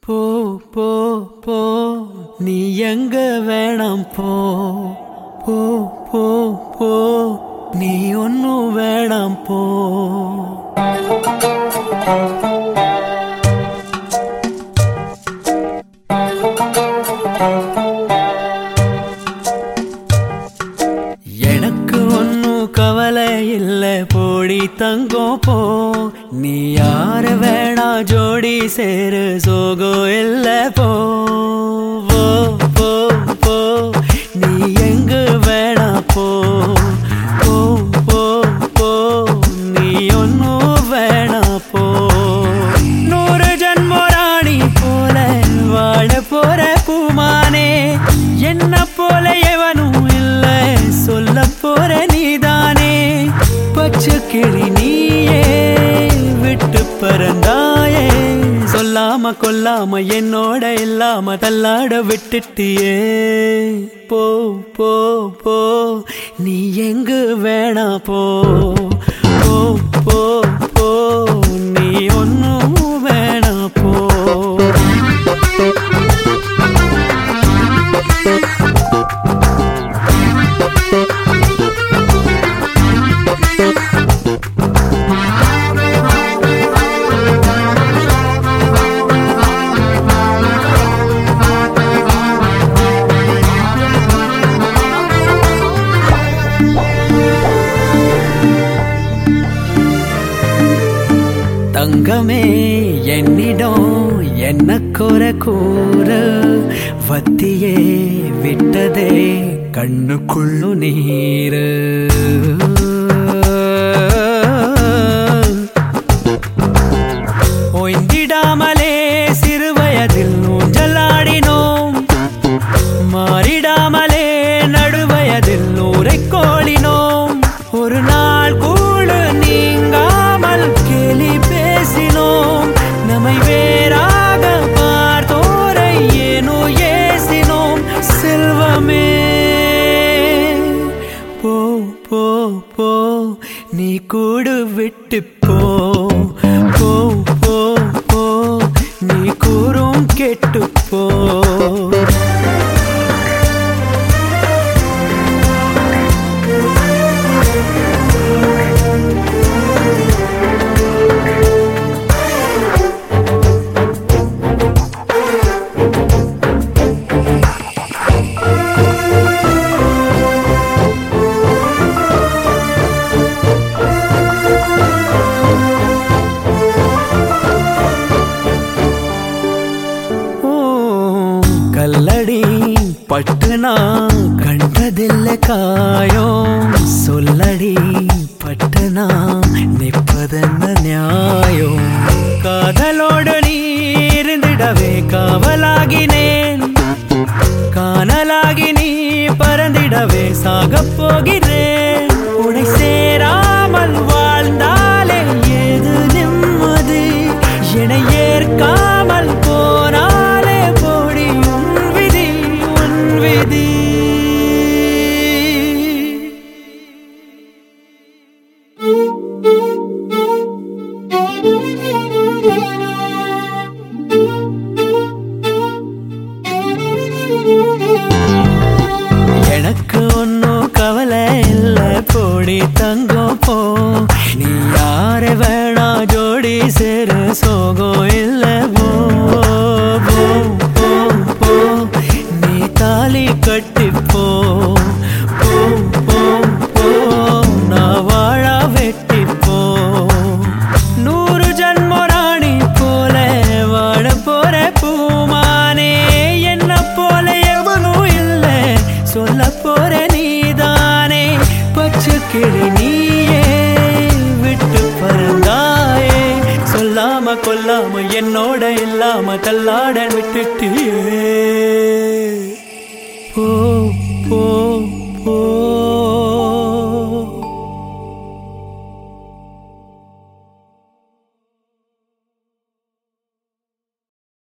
போ போ போ நீ எங்க வேணாம் போ போ போ போ நீ ஒன்னும் வேணாம் போ எனக்கு ஒன்னும் கவலை இல்ல போடி தங்கம் போ நீ யார வேணா ஜோடி சேரு சோகம் இல்ல போ போ போ போ நீ எங்க வேணா போ போ போ போ நீ ஒன்னும் வேணா போ நூறு ஜன்மோ ராணி போல வாழ போற பூமானே என்ன போல எவனும் இல்ல சொல்ல போற நீதானே பச்சை கிளி நீயே விட்டு பறந்தாயே சொல்லாம கொல்லாம என்னோட இல்லாம தள்ளாட விட்டுட்டியே போ போ போ நீ எங்க வேணா போ போ போ போ நீ ஒன்னும் வேணா போ தங்கமே என்னிடம் என்ன குறை கூற வத்தியே விட்டதே கண்ணுக்குள்ளு நீரு ஓய்ந்திடாமலே சிறு வயதில் ஊஞ்சலாடினோம் மாறிடாமலே நடுவயதில் நூரை கோளினோம் ஒரு நாள் கூட நீங்காமல் கேலி பேசினோம் நம்மை வேறாக பார்த்தோரை ஏனோ ஏசினோம் செல்வமே போ போ போ நீ கூடு விட்டு போ போ போ போ நீ கூறும் கெட்டு போ ஓ, கல்லடி பட்டு நான் கண்டதில்ல காயம் சொல்லடி பட்டு நான் நிற்பதென்ன நியாயம் காதலோடு நீ இருந்திடவே காவலாகினேன் காணலாகி நீ பறந்திடவே சாகப் போகிறேன் உனை சேராமல் வாழ்ந்தாலே ஏது நிம்மதி என்னை ஏற்காமல் போனாலே போடி உன் விதி உன் விதி எனக்கு ஒன்னும் கவலை இல்ல போடி தங்கம் போ நீ யார வேணா ஜோடி சேரு சோகம் இல்ல போ போ போ போ நீ தாலி கட்டி போ போ போ போ நான் வாழ வெட்டி போ நூறு ஜன்மோ ராணி போல வாழ போற பூமானே என்ன போல எவனும் இல்ல சொல்ல போற நீதானே பச்சை கிளி நீயே விட்டு பறந்தாயே சொல்லாம கொல்லாம என்னோட இல்லாம தள்ளாட விட்டுட்டியே ஓ